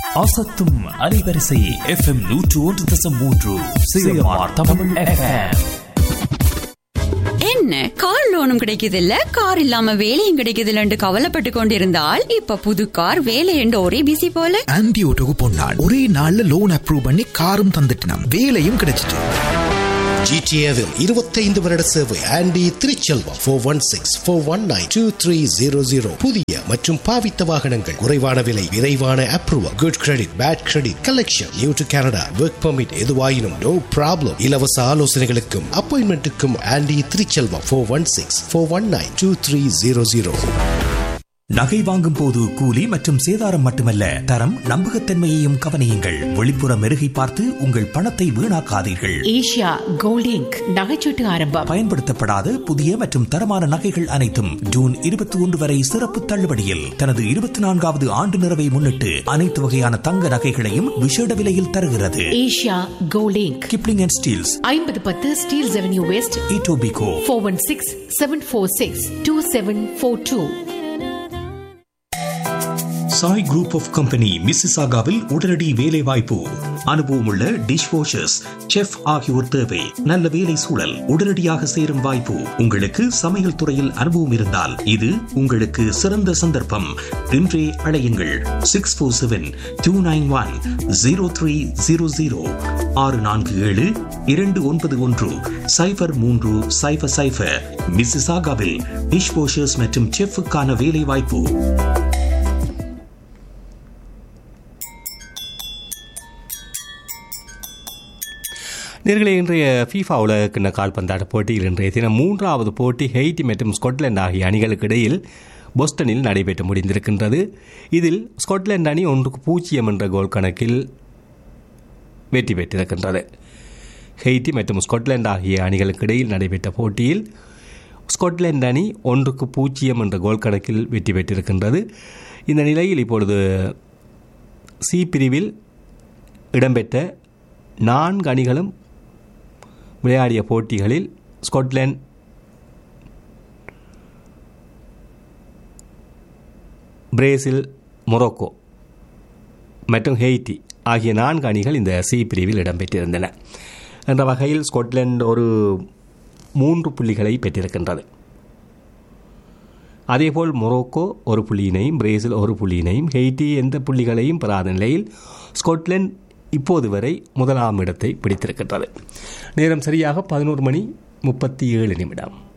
அசத்தும் அலைவரிசை எஃப்எம் நூற்று ஒன்று தசம் மூன்று சிஎம்ஆர் தமிழ் எஃப்எம் என்ன கார் லோனும் கிடைக்குதில்ல கார் இல்லாம வேலையும் கிடைக்குதில்லன்னு கவலைப்பட்டு கொண்டிருந்தால் இப்ப புது கார் வேலை என்று ஒரே பிசி போல ஆன்டி ஓட்டோக்கு பொன்னாள் ஒரே நாள்ல லோன் அப்ரூவ் பண்ணி காரும் தந்துட்டினாம் வேலையும் கிடைச்சிட்டு ஜிடிஏவில் இருபத்தைந்து வருட சேவை Andy Thiruchelvam four one six four one nine two three zero zero புதிய மற்றும் பாவித்த வாகனங்கள் குறைவான விலை விரைவான approval good credit bad credit collection new to Canada work permit எதுவாயினும் நோ ப்ராப்ளம் இலவச ஆலோசனைகளுக்கும் அப்பாயின்மெண்ட்டுக்கும் Andy Thiruchelvam four one six four one nine two three zero zero நகை வாங்கும் போது கூலி மற்றும் சேதாரம் மட்டுமல்ல தரம் நம்பகத்தன்மையையும் கவனியுங்கள் வெளிப்புற மெருகை பார்த்து உங்கள் பணத்தை வீணாக்காதீர்கள் ஏஷியா கோல்ட் இங்க் நகைச்சீட்டு ஆரம்பம் பயன்படுத்தப்படாத புதிய மற்றும் தரமான நகைகள் அனைத்தும் ஜூன் இருபத்தி ஒன்று வரை சிறப்பு தள்ளுபடியில் தனது இருபத்தி நான்காவது ஆண்டு நிறைவை முன்னிட்டு அனைத்து வகையான தங்க நகைகளையும் விசேட விலையில் தருகிறது Asia Gold Inc Kipling and Steeles ஐம்பது பத்து Steeles Avenue West Etobicoke four one six seven four six two seven four two Sai group of company மிஸ்ஸிசாகாவில் உடனடி வேலை வாய்ப்பு அனுபவமுள்ள டிஷ் வாஷர்ஸ் செஃப் ஆகியோர் தேவை நல்ல வேலை சூழல் உடனடியாக சேரும் வாய்ப்பு உங்களுக்கு சமையல் துறையில் அனுபவம் இருந்தால் இது உங்களுக்கு சிறந்த சந்தர்ப்பம் இன்றே அழையுங்கள் six four seven two nine one zero three zero zero ஆறு நான்கு ஏழு இரண்டு ஒன்பது ஒன்று சைபர் மூன்று சைபர் சைபர் மிஸ்ஸிசாகாவில் டிஷ் வாஷர்ஸ் மற்றும் செஃப்புக்கான வேலை வாய்ப்பு நேர்களே இன்றைய ஃபீஃபா உலகக்கிண்ண கால்பந்தாட்ட போட்டியில் இன்றைய தினம் மூன்றாவது போட்டி ஹெய்டி மற்றும் ஸ்காட்லாந்து ஆகிய அணிகளுக்கு இடையில் பொஸ்டனில் நடைபெற்று முடிந்திருக்கின்றது இதில் ஸ்காட்லாந்து அணி ஒன்றுக்கு பூஜ்ஜியம் என்ற கோல் கணக்கில் வெற்றி பெற்றிருக்கின்றது ஹெய்டி மற்றும் ஸ்காட்லாந்து ஆகிய அணிகளுக்கு இடையில் நடைபெற்ற போட்டியில் ஸ்காட்லாந்து அணி ஒன்றுக்கு பூஜ்ஜியம் என்ற கோல் கணக்கில் வெற்றி பெற்றிருக்கின்றது இந்த நிலையில் இப்பொழுது சி பிரிவில் இடம்பெற்ற நான்கு அணிகளும் விளையாடிய போட்டிகளில் ஸ்காட்லாந்து பிரேசில் மொரோக்கோ மற்றும் ஹெய்டி ஆகிய நான்கு அணிகள் இந்த சி பிரிவில் இடம்பெற்றிருந்தன என்ற வகையில் ஸ்காட்லாந்து ஒரு மூன்று புள்ளிகளை பெற்றிருக்கின்றது அதேபோல் மொரோக்கோ ஒரு புள்ளியினையும் பிரேசில் ஒரு புள்ளியினையும் ஹெய்டி எந்த புள்ளிகளையும் பெறாத நிலையில் ஸ்காட்லாந்து இப்போது வரை முதலாம் இடத்தை பிடித்திருக்கின்றது நேரம் சரியாக பதினோரு மணி முப்பத்தி ஏழு நிமிடம்